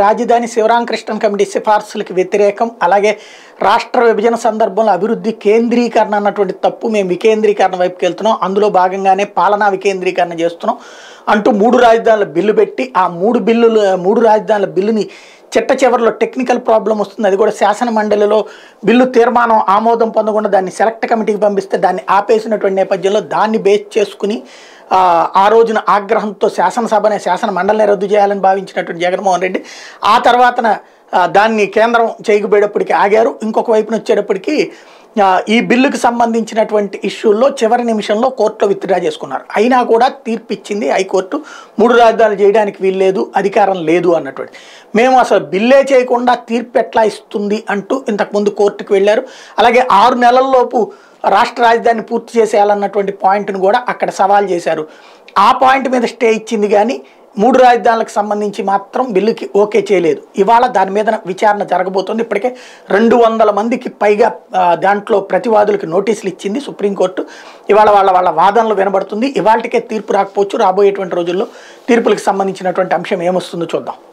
రాజధాని శివరామకృష్ణన్ కమిటీ సిఫార్సులకు వ్యతిరేకం అలాగే రాష్ట్ర విభజన సందర్భంలో అభివృద్ధి కేంద్రీకరణ అన్నటువంటి తప్పు మేము వికేంద్రీకరణ వైపుకి వెళ్తున్నాం అందులో భాగంగానే పాలనా వికేంద్రీకరణ చేస్తున్నాం అంటూ మూడు రాజధానుల బిల్లు పెట్టి ఆ మూడు బిల్లులు మూడు రాజధానుల బిల్లుని చిట్ట చివరిలో టెక్నికల్ ప్రాబ్లం వస్తుంది అది కూడా శాసన మండలిలో బిల్లు తీర్మానం ఆమోదం పొందకుండా దాన్ని సెలెక్ట్ కమిటీకి పంపిస్తే దాన్ని ఆపేసినటువంటి నేపథ్యంలో దాన్ని బేస్ చేసుకుని ఆ, ఆ రోజున ఆగ్రహంతో శాసనసభనే శాసన మండలిని రద్దు చేయాలని భావించినటువంటి జగన్మోహన్ రెడ్డి ఆ తర్వాతన ఆ, దాన్ని కేంద్రం చేయకపోయేటప్పటికి ఆగారు ఇంకొక వైపున వచ్చేటప్పటికి ఆ, ఈ బిల్లుకి సంబంధించినటువంటి ఇష్యూల్లో చివరి నిమిషంలో కోర్టులో విత్డ్రా చేసుకున్నారు అయినా కూడా తీర్పు ఇచ్చింది హైకోర్టు మూడు రాజధానులు చేయడానికి వీల్లేదు అధికారం లేదు అన్నటువంటి మేము అసలు బిల్లే చేయకుండా తీర్పు ఎట్లా ఇస్తుంది అంటూ ఇంతకుముందు కోర్టుకు వెళ్ళారు అలాగే ఆరు నెలల్లోపు రాష్ట్ర రాజధాని పూర్తి చేసేయాలన్నటువంటి పాయింట్ను కూడా అక్కడ సవాల్ చేశారు ఆ పాయింట్ మీద స్టే ఇచ్చింది కానీ మూడు రాజధానులకు సంబంధించి మాత్రం బిల్లుకి ఓకే చేయలేదు ఇవాళ దాని మీద విచారణ జరగబోతోంది ఇప్పటికే రెండు వందల మందికి పైగా ఆ, దాంట్లో ప్రతివాదులకు నోటీసులు ఇచ్చింది సుప్రీంకోర్టు ఇవాళ వాళ్ళ వాళ్ళ వాదనలు వినబడుతుంది ఇవాళకే తీర్పు రాకపోవచ్చు రాబోయేటువంటి రోజుల్లో తీర్పులకు సంబంధించినటువంటి అంశం ఏమొస్తుందో చూద్దాం